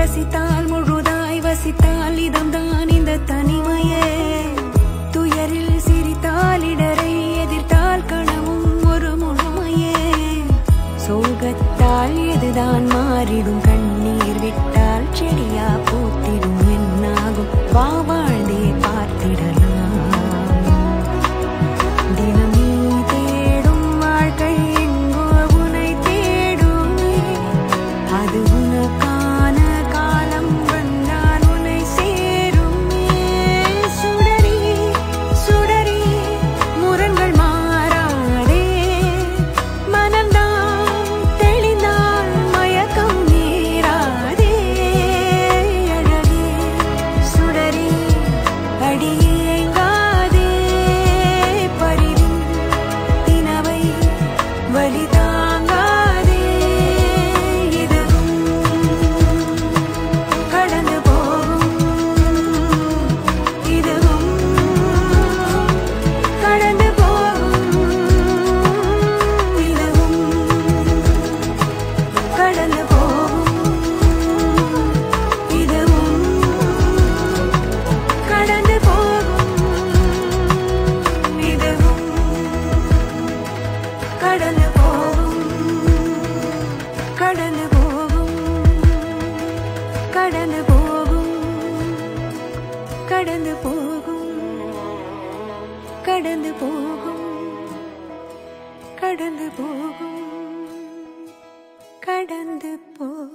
ரசித்தால் முழுதாய் வசித்தால் இதம்தான் இந்த தனிமையே துயரில் சிரித்தால் இடரை எதிர்த்தால் கனவும் ஒரு முழுமையே சோகத்தால் எதுதான் மாறிடும் கண்ணீர் விட்டால் செடியா பூத்திடும் என்னாகும் வா வாழ்ந்தே பார்த்திடலாம் தினம் நீ தேடும் வாழ்க்கை எங்கோ உனை தேடுமே அது உனக்கான காலம் வந்தால் உன்னை சேருமே சுடரி சுடரி முரண்கள் மாறாதே மனம்தான் தெளிந்தால் மயக்கம் நேராதே அழகே சுடரி அடியேங்காதே பரிவின் தினவை வலி தாங்காதே இதுவும் கடந்து போகும் இதுவும் கடந்து போகும் இதுவும் கடந்து போகும் இதுவும் கடந்து போகும் இதுவும் கடந்து போகும் கடந்து போகும் கடந்து போகும் கடந்து போகும் கடந்து போகும் கடந்து போகும் கடந்து போ